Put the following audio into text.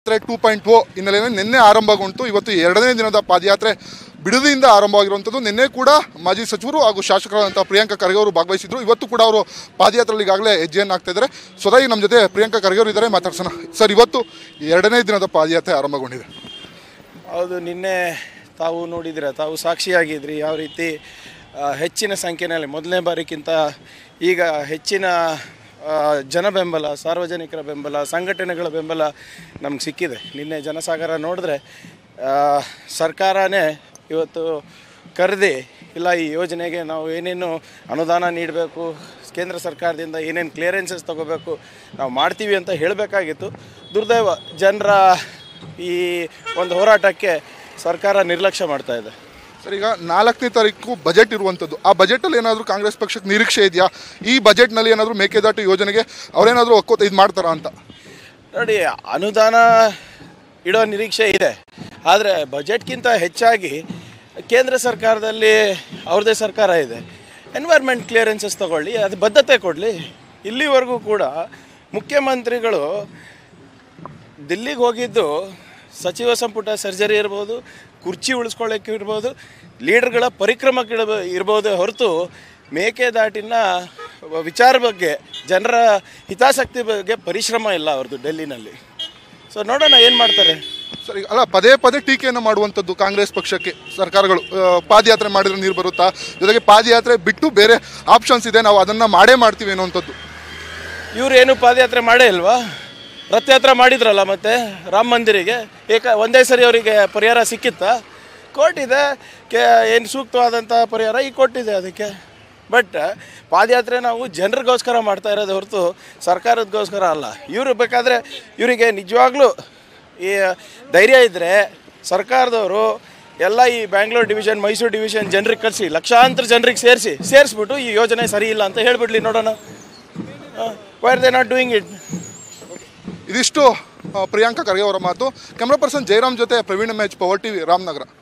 ಪಾದಯಾತ್ರೆ two point ಓ ಹಿನ್ನೆಲೆಯಲ್ಲಿ ನಿನ್ನೆ ಆರಂಭಗೊಂಡು ಇವತ್ತು ಎರಡನೇ ದಿನದ ಪಾದಯಾತ್ರೆ ಬಿಡದಿಯಿಂದ ಆರಂಭವಾಗಿರುವಂಥದ್ದು ನಿನ್ನೆ ಕೂಡ ಮಾಜಿ ಸಚಿವರು ಹಾಗೂ ಶಾಸಕರಾದಂಥ ಪ್ರಿಯಾಂಕಾ ಖರ್ಗೆ ಅವರು ಭಾಗವಹಿಸಿದ್ರು ಇವತ್ತು ಕೂಡ ಅವರು ಪಾದಯಾತ್ರೆಯಲ್ಲಿ ಈಗಾಗಲೇ ಹೆಜ್ಜೆಯನ್ನು ಹಾಕ್ತಾ ಇದ್ದಾರೆ ಸ್ವತಃ ನಮ್ಮ ಜೊತೆ ಪ್ರಿಯಾಂಕಾ ಖರ್ಗೆ ಅವರು ಇದ್ದಾರೆ ಮಾತಾಡ್ಸೋಣ ಸರ್ ಇವತ್ತು ಎರಡನೇ ದಿನದ ಪಾದಯಾತ್ರೆ ಆರಂಭಗೊಂಡಿದೆ ಹೌದು ನಿನ್ನೆ ತಾವು ನೋಡಿದಿರ ತಾವು ಸಾಕ್ಷಿಯಾಗಿದ್ರಿ ಯಾವ ರೀತಿ ಆ, ಹೆಚ್ಚಿನ ಸಂಖ್ಯೆಯಲ್ಲಿ ಮೊದಲನೇ ಬಾರಿಗಿಂತ ಈಗ ಹೆಚ್ಚಿನ ಆ, ಜನ ಬೆಂಬಲ ಸಾರ್ವಜನಿಕರ ಬೆಂಬಲ ಸಂಘಟನೆಗಳ ಬೆಂಬಲ ನಮ್ಗೆ ಸಿಕ್ಕಿದೆ ನಿನ್ನೆ ಜನಸಾಗರ ನೋಡಿದ್ರೆ ಆ, ಸರ್ಕಾರನೇ ಇವತ್ತು ಕರೆದಿ ಇಲ್ಲ ಈ ಯೋಜನೆಗೆ ನಾವು ಏನೇನು ಅನುದಾನ ನೀಡಬೇಕು ಕೇಂದ್ರ ಸರ್ಕಾರದಿಂದ ಏನೇನು ಕ್ಲಿಯರೆನ್ಸಸ್ ತಗೋಬೇಕು ನಾವು ಮಾಡ್ತೀವಿ ಅಂತ ಹೇಳಬೇಕಾಗಿತ್ತು ದುರ್ದೈವ ಜನರ ಈ ಒಂದು ಹೋರಾಟಕ್ಕೆ ಸರ್ಕಾರ ನಿರ್ಲಕ್ಷ್ಯ ಮಾಡ್ತಾ ಇದೆ ಸರ್ ಈಗ ನಾಲ್ಕನೇ ತಾರೀಕು ಬಜೆಟ್ ಇರುವಂಥದ್ದು ಆ ಬಜೆಟಲ್ಲಿ ಏನಾದರೂ ಕಾಂಗ್ರೆಸ್ ಪಕ್ಷಕ್ಕೆ ನಿರೀಕ್ಷೆ ಇದೆಯಾ ಈ ಬಜೆಟ್ನಲ್ಲಿ ಏನಾದರೂ ಮೇಕೆದಾಟು ಯೋಜನೆಗೆ ಅವರೇನಾದರೂ ಒಕ್ಕೋತ ಇದು ಮಾಡ್ತಾರಾ ಅಂತ ನೋಡಿ ಅನುದಾನ ಇಡೋ ನಿರೀಕ್ಷೆ ಇದೆ ಆದರೆ ಬಜೆಟ್ಗಿಂತ ಹೆಚ್ಚಾಗಿ ಕೇಂದ್ರ ಸರ್ಕಾರದಲ್ಲಿ ಅವ್ರದ್ದೇ ಸರ್ಕಾರ ಇದೆ ಎನ್ವೈರ್ಮೆಂಟ್ ಕ್ಲಿಯರೆನ್ಸಸ್ ತಗೊಳ್ಳಿ ಅದು ಬದ್ಧತೆ ಕೊಡಲಿ ಇಲ್ಲಿವರೆಗೂ ಕೂಡ ಮುಖ್ಯಮಂತ್ರಿಗಳು ದಿಲ್ಲಿಗೆ ಹೋಗಿದ್ದು ಸಚಿವ ಸಂಪುಟ ಸರ್ಜರಿ ಇರ್ಬೋದು ಕುರ್ಚಿ ಉಳಿಸ್ಕೊಳ್ಳೋಕೆ ಇರ್ಬೋದು ಲೀಡರ್ಗಳ ಪರಿಕ್ರಮಕ್ಕೆ ಇಡಬ- ಇರ್ಬೋದು ಹೊರತು ಮೇಕೆದಾಟಿನ ವಿಚಾರ ಬಗ್ಗೆ ಜನರ ಹಿತಾಸಕ್ತಿ ಬಗ್ಗೆ ಪರಿಶ್ರಮ ಇಲ್ಲ ಅವ್ರದ್ದು ಡೆಲ್ಲಿನಲ್ಲಿ ಸೊ ನೋಡೋಣ ಏನು ಮಾಡ್ತಾರೆ ಸರ್ ಈಗ ಅಲ್ಲ ಪದೇ ಪದೇ ಟೀಕೆಯನ್ನು ಮಾಡುವಂಥದ್ದು ಕಾಂಗ್ರೆಸ್ ಪಕ್ಷಕ್ಕೆ ಸರ್ಕಾರಗಳು ಆ, ಪಾದಯಾತ್ರೆ ಮಾಡಿದ್ರೆ ನೀರು ಬರುತ್ತಾ ಜೊತೆಗೆ ಪಾದಯಾತ್ರೆ ಬಿಟ್ಟು ಬೇರೆ ಆಪ್ಷನ್ಸ್ ಇದೆ ನಾವು ಅದನ್ನು ಮಾಡೇ ಮಾಡ್ತೀವಿ ಅನ್ನುವಂಥದ್ದು ಇವ್ರು ಏನು ಪಾದಯಾತ್ರೆ ಮಾಡೇ ಇಲ್ವಾ ರಥಯಾತ್ರೆ ಮಾಡಿದ್ರಲ್ಲ ಮತ್ತೆ ರಾಮ ಮಂದಿರಿಗೆ ಏಕ ಒಂದೇ ಸರಿ ಅವರಿಗೆ ಪರಿಹಾರ ಸಿಕ್ಕಿತ್ತಾ ಕೊಟ್ಟಿದೆ ಕೆ ಏನು ಸೂಕ್ತವಾದಂಥ ಪರಿಹಾರ ಈಗ ಕೊಟ್ಟಿದೆ ಅದಕ್ಕೆ ಬಟ್ ಪಾದಯಾತ್ರೆ ನಾವು ಜನರಿಗೋಸ್ಕರ ಮಾಡ್ತಾ ಇರೋದು ಹೊರತು ಸರ್ಕಾರದಗೋಸ್ಕರ ಅಲ್ಲ ಇವರು ಬೇಕಾದರೆ ಇವರಿಗೆ ನಿಜವಾಗ್ಲೂ ಈ ಧೈರ್ಯ ಇದ್ದರೆ ಸರ್ಕಾರದವರು ಎಲ್ಲ ಈ ಬ್ಯಾಂಗ್ಳೂರು ಡಿವಿಷನ್ ಮೈಸೂರು ಡಿವಿಷನ್ ಜನರಿಗೆ ಕಳಿಸಿ ಲಕ್ಷಾಂತರ ಜನರಿಗೆ ಸೇರಿಸಿ ಸೇರಿಸ್ಬಿಟ್ಟು ಈ ಯೋಜನೆ ಸರಿ ಇಲ್ಲ ಅಂತ ಹೇಳ್ಬಿಡ್ಲಿ ನೋಡೋಣ why are they not doing it ಇದಿಷ್ಟು ಆ, ಪ್ರಿಯಾಂಕಾ ಖರ್ಗೆ ಅವರ ಮಾತು ಕ್ಯಾಮ್ರಾ ಪರ್ಸನ್ ಜಯರಾಮ್ ಜೊತೆ Praveen match power TV Ramanagara